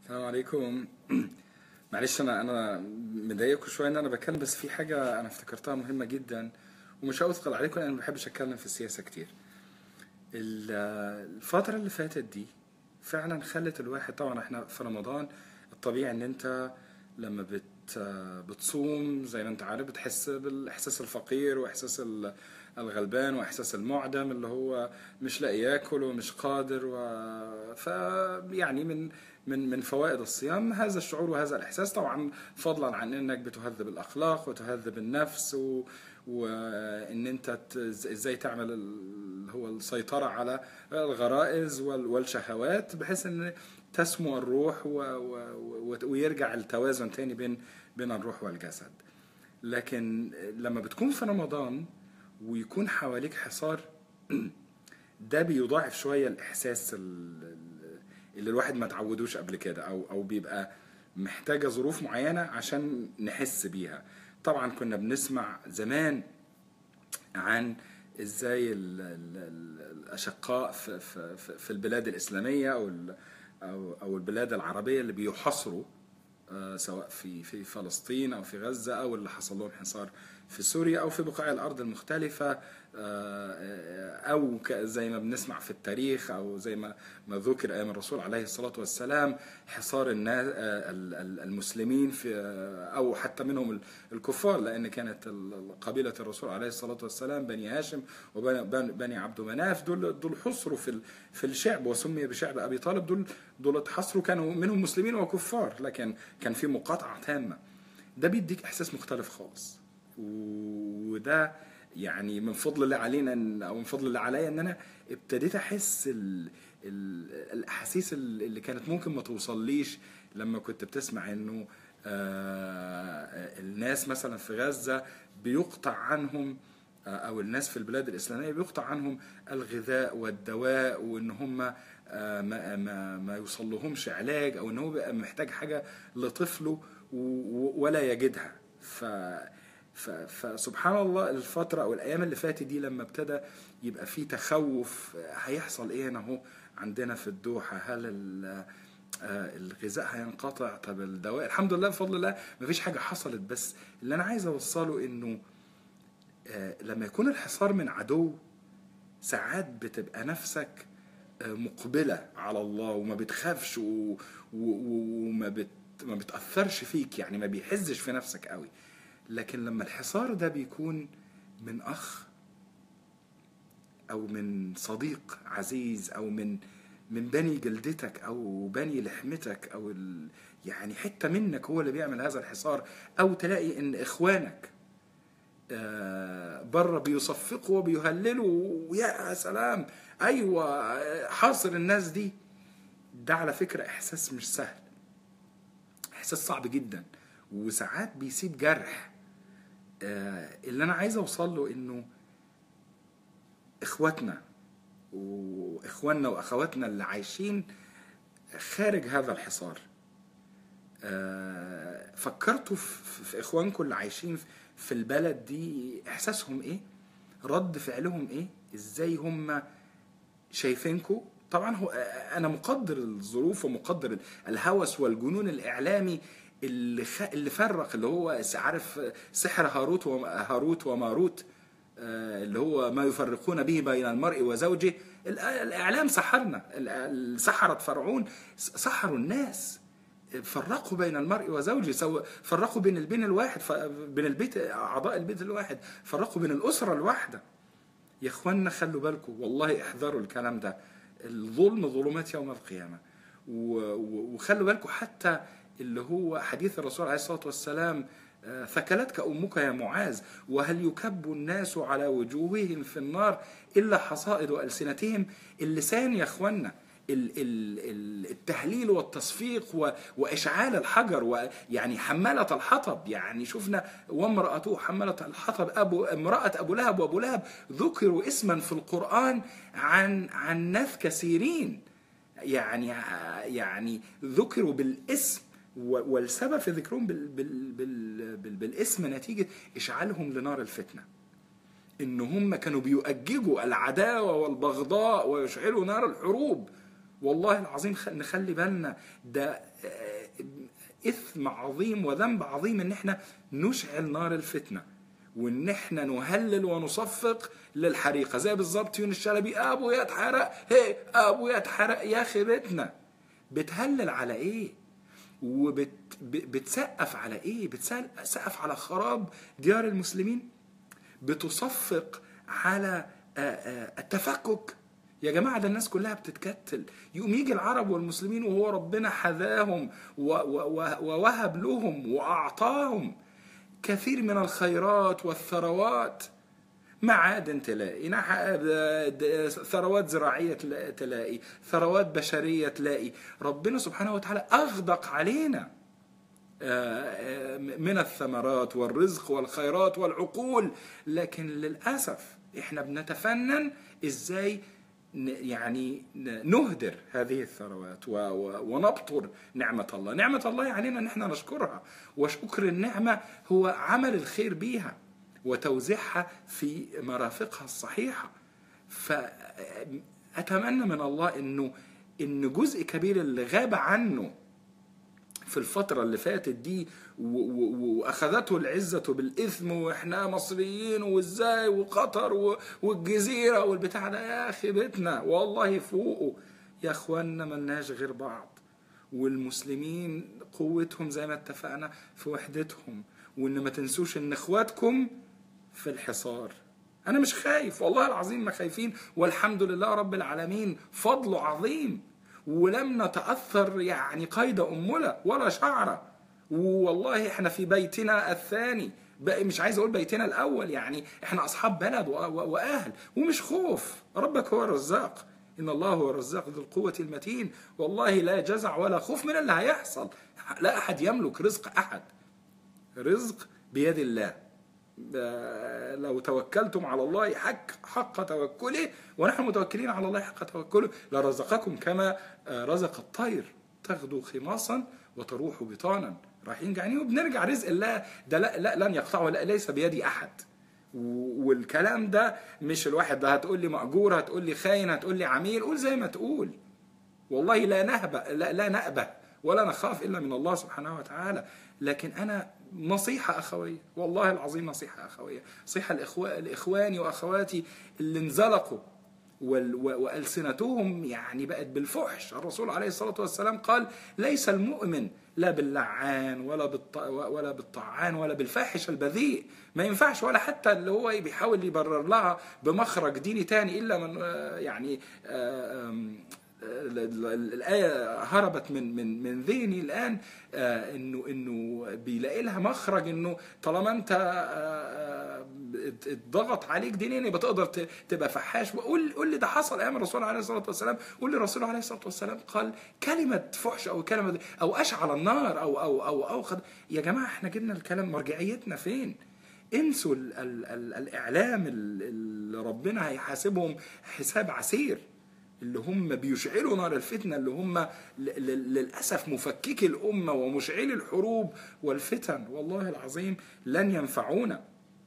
السلام عليكم معلش انا انا مضايقكم شويه ان انا بتكلم بس في حاجه انا افتكرتها مهمه جدا ومش هاثقل عليكم لان انا ما بحبش اتكلم في السياسه كتير ال- الفتره اللي فاتت دي فعلا خلت الواحد طبعا احنا في رمضان الطبيعي ان انت لما بت بتصوم زي ما انت عارف بتحس بالاحساس الفقير واحساس ال- الغلبان واحساس المعدم اللي هو مش لاقي ياكل ومش قادر و ف يعني من من من فوائد الصيام هذا الشعور وهذا الاحساس طبعا فضلا عن انك بتهذب الاخلاق وتهذب النفس و وان انت ت- ازاي تعمل اللي هو السيطره على الغرائز وال- والشهوات بحيث ان تسمو الروح و... و... و... ويرجع التوازن تاني بين بين الروح والجسد لكن لما بتكون في رمضان ويكون حواليك حصار ده بيضاعف شويه الاحساس ال- اللي الواحد ما تعودوش قبل كده او او بيبقى محتاجه ظروف معينه عشان نحس بيها طبعا كنا بنسمع زمان عن ازاي ال- ال- ال- الاشقاء في في في- في البلاد الاسلاميه او ال- او او البلاد العربيه اللي بيحاصروا آه، سواء في في فلسطين او في غزه او اللي حصل لهم حصار في سوريا او في بقاع الارض المختلفه آه، آه، او ك- زي ما بنسمع في التاريخ او زي ما ما ذكر ايام الرسول عليه الصلاه والسلام حصار الناس المسلمين في آه، او حتى منهم ال- الكفار لان كانت ال- قبيله الرسول عليه الصلاه والسلام بني هاشم وبني بني- بني عبد مناف دول دول حصروا في ال- في الشعب وسمي بشعب ابي طالب دول دول اتحصروا كانوا منهم مسلمين وكفار لكن كان في مقاطعه تامه ده بيديك احساس مختلف خالص وده يعني من فضل الله علينا إن- او من فضل الله عليا ان انا ابتديت احس ال ال الاحاسيس اللي كانت ممكن ما توصليش لما كنت بتسمع انه آه، الناس مثلا في غزه بيقطع عنهم آه، او الناس في البلاد الاسلاميه بيقطع عنهم الغذاء والدواء وان هم آه، ما ما ما يوصلهمش علاج او ان هو بقى محتاج حاجه لطفله و- و- ولا يجدها ف ف- فسبحان الله الفترة أو الأيام اللي فاتت دي لما ابتدى يبقى في تخوف آه، هيحصل إيه هنا أهو عندنا في الدوحة هل ال- آه، الغذاء هينقطع طب الدواء الحمد لله بفضل الله مفيش حاجة حصلت بس اللي أنا عايز أوصله إنه آه، لما يكون الحصار من عدو ساعات بتبقى نفسك آه، مقبلة على الله وما بتخافش و... و... و- وما بت... ما بتأثرش فيك يعني ما بيحزش في نفسك قوي لكن لما الحصار ده بيكون من أخ أو من صديق عزيز أو من من بني جلدتك أو بني لحمتك أو ال... يعني حتة منك هو اللي بيعمل هذا الحصار أو تلاقي إن إخوانك آه، بره بيصفقوا وبيهللوا ويا سلام ايوه آه، حاصر الناس دي ده على فكره احساس مش سهل احساس صعب جدا وساعات بيسيب جرح آه، اللي انا عايز اوصل له انه اخواتنا واخواننا واخواتنا اللي عايشين خارج هذا الحصار آه، فكرتوا في في اخوانكم اللي عايشين في البلد دي احساسهم ايه رد فعلهم ايه ازاي هم شايفينكم طبعا هو انا مقدر الظروف ومقدر الهوس والجنون الاعلامي اللي خ... اللي فرق اللي هو عارف سحر هاروت وهاروت وماروت آه، اللي هو ما يفرقون به بين المرء وزوجه الإ- الاعلام سحرنا ال- سحرت فرعون سحروا الناس فرقوا بين المرء وزوجه سو فرقوا بين البين الواحد ف- بين البيت اعضاء البيت الواحد فرقوا بين الاسره الواحده يا اخوانا خلوا بالكم والله احذروا الكلام ده الظلم ظلمات يوم القيامه و- و- وخلوا بالكم حتى اللي هو حديث الرسول عليه الصلاه والسلام آه، ثكلتك امك يا معاذ وهل يكب الناس على وجوههم في النار الا حصائد السنتهم اللسان يا اخوانا ال- ال- ال- التهليل والتصفيق و- واشعال الحجر ويعني حماله الحطب يعني شفنا وامراته حماله الحطب ابو امراه ابو لهب وابو لهب ذكروا اسما في القران عن عن ناس كثيرين يعني يعني ذكروا بالاسم و- والسبب في ذكرهم بال بال بال بال بالاسم نتيجه اشعالهم لنار الفتنه ان هم كانوا بيؤججوا العداوه والبغضاء ويشعلوا نار الحروب والله العظيم خ- نخلي بالنا ده آه، اثم عظيم وذنب عظيم ان احنا نشعل نار الفتنه وان احنا نهلل ونصفق للحريقه زي بالظبط يونس الشلبي ابو يتحرق هي ابو يتحرق يا اخي بيتنا بتهلل على ايه وبتسقف على ايه بتسقف على خراب ديار المسلمين بتصفق على آه، آه، التفكك يا جماعة ده الناس كلها بتتكتل يقوم يجي العرب والمسلمين وهو ربنا حذاهم و- و- و- ووهب لهم وأعطاهم كثير من الخيرات والثروات معادن تلاقي نح- د- ثروات زراعية تلا- تلاقي ثروات بشرية تلاقي ربنا سبحانه وتعالى أغدق علينا من الثمرات والرزق والخيرات والعقول لكن للأسف احنا بنتفنن ازاي ن- يعني ن- نهدر هذه الثروات و- و- ونبطر نعمة الله نعمة الله علينا ان احنا نشكرها وشكر النعمة هو عمل الخير بيها وتوزيعها في مرافقها الصحيحة فأتمنى من الله انه ان جزء كبير اللي غاب عنه في الفترة اللي فاتت دي و- و- واخذته العزة بالاثم واحنا مصريين وازاي وقطر و- والجزيرة والبتاع ده يا اخي بيتنا والله فوقه يا اخوانا ملناش غير بعض والمسلمين قوتهم زي ما اتفقنا في وحدتهم وان ما تنسوش ان اخواتكم في الحصار انا مش خايف والله العظيم ما خايفين والحمد لله رب العالمين فضله عظيم ولم نتاثر يعني قيد امله ولا شعره والله احنا في بيتنا الثاني بقى مش عايز اقول بيتنا الاول يعني احنا اصحاب بلد و- و- واهل ومش خوف ربك هو الرزاق ان الله هو الرزاق ذو القوه المتين والله لا جزع ولا خوف من اللي هيحصل لا احد يملك رزق احد رزق بيد الله آه، لو توكلتم على الله حق حق توكله ونحن متوكلين على الله حق توكله لرزقكم كما آه، رزق الطير تغدو خماصا وتروح بطانا رايحين جعانين وبنرجع رزق الله ده لا, لا لن يقطعه لا ليس بيد احد و- والكلام ده مش الواحد ده هتقول لي مأجور هتقول لي خاين هتقول لي عميل قول زي ما تقول والله لا نهبة لا, لا نأبه ولا نخاف إلا من الله سبحانه وتعالى لكن أنا نصيحة أخوية والله العظيم نصيحة أخوية نصيحة الإخوة لإخواني وأخواتي اللي انزلقوا وال- و- وألسنتهم يعني بقت بالفحش الرسول عليه الصلاة والسلام قال ليس المؤمن لا باللعان ولا بالط... ولا بالطعان ولا بالفاحش البذيء ما ينفعش ولا حتى اللي هو بيحاول يبرر لها بمخرج ديني تاني إلا من آه، يعني آه، آم، ال- ال- الآية هربت من من من ذهني الآن آه، إنه إنه بيلاقي لها مخرج إنه طالما أنت آه، آه، ات- اتضغط عليك دينيا يبقى تقدر ت- تبقى فحاش وقول قول لي ده حصل أيام الرسول عليه الصلاة والسلام قول لي الرسول عليه الصلاة والسلام قال كلمة فحش أو كلمة أو أشعل النار أو أو أو أو خد يا جماعة إحنا جبنا الكلام مرجعيتنا فين؟ انسوا ال ال ال الاعلام ال- اللي ربنا هيحاسبهم حساب عسير اللي هم بيشعلوا نار الفتنه اللي هم ل- ل- للاسف مفككي الامه ومشعلي الحروب والفتن والله العظيم لن ينفعونا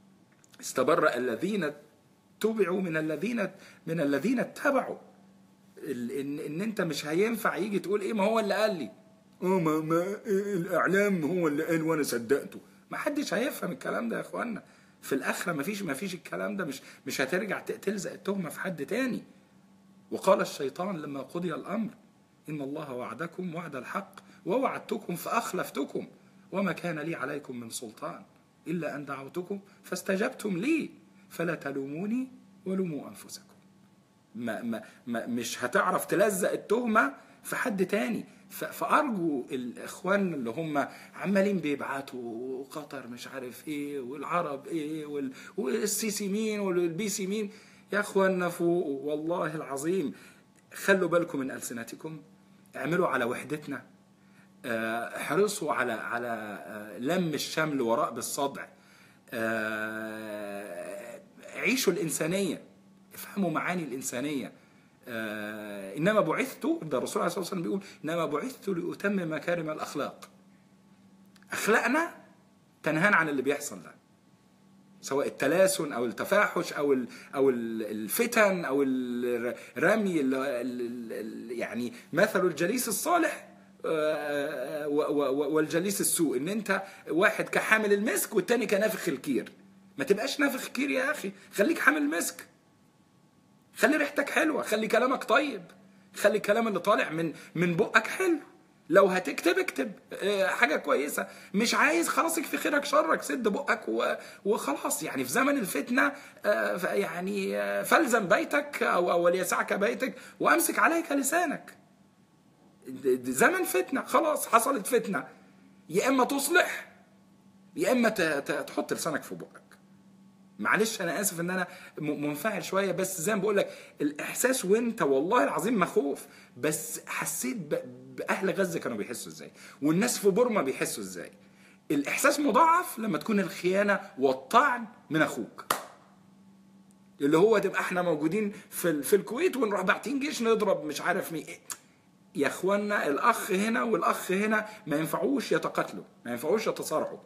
استبرأ الذين تبعوا من الذين من الذين اتبعوا ال- ان ان انت مش هينفع يجي تقول ايه ما هو اللي قال لي اه ما, ما الاعلام هو اللي قال وانا صدقته ما حدش هيفهم الكلام ده يا اخوانا في الاخره ما فيش ما فيش الكلام ده مش مش هترجع ت- تلزق التهمه في حد تاني وقال الشيطان لما قضي الامر ان الله وعدكم وعد الحق ووعدتكم فاخلفتكم وما كان لي عليكم من سلطان الا ان دعوتكم فاستجبتم لي فلا تلوموني ولوموا انفسكم ما ما ما مش هتعرف تلزق التهمه في حد تاني ف- فارجو الاخوان اللي هم عمالين بيبعتوا قطر مش عارف ايه والعرب ايه وال- والسيسي مين والبيسي مين يا اخوانا فوقوا والله العظيم خلوا بالكم من السنتكم اعملوا على وحدتنا آه، احرصوا على على آه، لم الشمل وراء بالصدع آه، عيشوا الإنسانية افهموا معاني الإنسانية آه، إنما بعثت ده الرسول عليه الصلاة والسلام بيقول إنما بعثت لأتمم مكارم الأخلاق أخلاقنا تنهانا عن اللي بيحصل ده سواء التلاسن او التفاحش او ال او ال- الفتن او الرمي ال- ال- ال- يعني مثل الجليس الصالح آه، و- و- والجليس السوء ان انت واحد كحامل المسك والتاني كنافخ الكير ما تبقاش نافخ كير يا اخي خليك حامل مسك خلي ريحتك حلوه خلي كلامك طيب خلي الكلام اللي طالع من من بقك حلو لو هتكتب اكتب آه، حاجه كويسه مش عايز خلاص يكفي خيرك شرك سد بقك و- وخلاص يعني في زمن الفتنه آه، ف- يعني آه، فالزم بيتك او او وليسعك بيتك وامسك عليك لسانك د- د- زمن فتنه خلاص حصلت فتنه يا اما تصلح يا اما ت- ت- تحط لسانك في بقك معلش انا اسف ان انا م- منفعل شويه بس زي ما بقول لك الاحساس وانت والله العظيم مخوف بس حسيت ب- باهل غزه كانوا بيحسوا ازاي والناس في بورما بيحسوا ازاي الاحساس مضاعف لما تكون الخيانه والطعن من اخوك اللي هو تبقى احنا موجودين في ال- في الكويت ونروح باعتين جيش نضرب مش عارف مين إيه. يا اخوانا الاخ هنا والاخ هنا ما ينفعوش يتقاتلوا ما ينفعوش يتصارعوا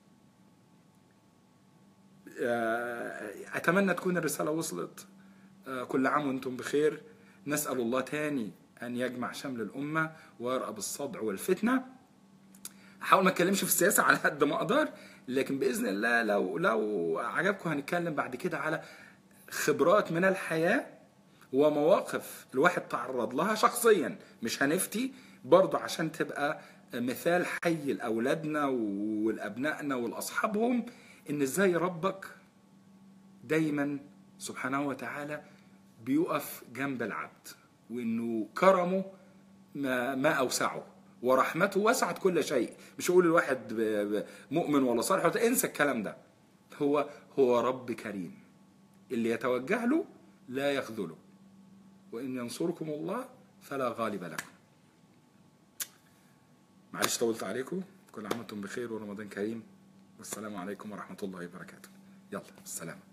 آه، اتمنى تكون الرساله وصلت آه، كل عام وانتم بخير نسال الله تاني ان يجمع شمل الامه ويرأى بالصدع والفتنه احاول ما اتكلمش في السياسه على قد ما اقدر لكن باذن الله لو لو عجبكم هنتكلم بعد كده على خبرات من الحياه ومواقف الواحد تعرض لها شخصيا مش هنفتي برضه عشان تبقى مثال حي لاولادنا ولابنائنا ولاصحابهم ان ازاي ربك دايما سبحانه وتعالى بيقف جنب العبد وانه كرمه ما, ما اوسعه ورحمته وسعت كل شيء مش اقول الواحد ب- ب- مؤمن ولا صالح ولا- انسى الكلام ده هو هو رب كريم اللي يتوجه له لا يخذله وان ينصركم الله فلا غالب لكم معلش طولت عليكم كل عام وانتم بخير ورمضان كريم والسلام عليكم ورحمه الله وبركاته يلا السلام